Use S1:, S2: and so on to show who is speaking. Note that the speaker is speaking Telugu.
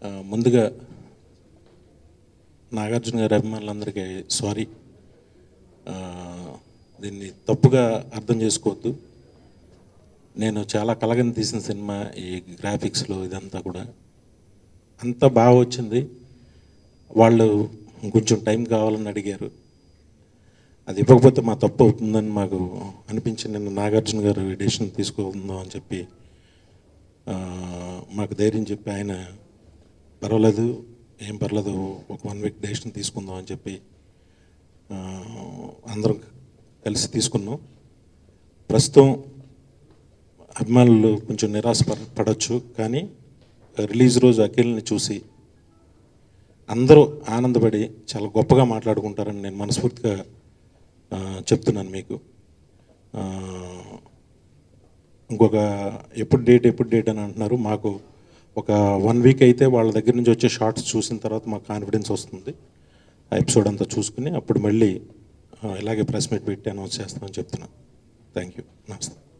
S1: ఆ, ముందుగా నాగార్జున గారి అభిమానులందరికీ సారీ ఆ, దీన్ని తప్పుగా అర్థం చేసుకోవద్దు నేను చాలా కలగని తీసిన సినిమా ఈ గ్రాఫిక్స్లో ఇదంతా కూడా అంత బాగా వచ్చింది వాళ్ళు కొంచెం టైం కావాలని అడిగారు అది ఇవ్వకపోతే మా తప్పు అవుతుందని మాకు అనిపించి నిన్న నాగార్జున గారు ఎడిషన్ తీసుకుందాం అని చెప్పి ఆ, మాకు ధైర్యం చెప్పి ఆయన పర్వాలేదు ఏం పర్లేదు ఒక వన్ వీక్ డెసిషన్ తీసుకుందాం అని చెప్పి ఆ, అందరం కలిసి తీసుకున్నాం ప్రస్తుతం అభిమానులు కొంచెం నిరాశ పడ- పడవచ్చు కానీ రిలీజ్ రోజు అఖిల్ని చూసి అందరూ ఆనందపడి చాలా గొప్పగా మాట్లాడుకుంటారని నేను మనస్ఫూర్తిగా ఆ, చెప్తున్నాను మీకు ఆ, ఇంకొక ఎప్పుడు డేట్ ఎప్పుడు డేట్ అని అంటున్నారు మాకు ఒక వన్ వీక్ అయితే వాళ్ళ దగ్గర నుంచి వచ్చే షార్ట్స్ చూసిన తర్వాత మాకు కాన్ఫిడెన్స్ వస్తుంది ఆ ఎపిసోడ్ అంతా చూసుకుని అప్పుడు మళ్ళీ ఆ, ఇలాగే ప్రెస్ మీట్ పెట్టి అనౌన్స్ చేస్తామని చెప్తున్నాను థ్యాంక్ యూ నమస్తే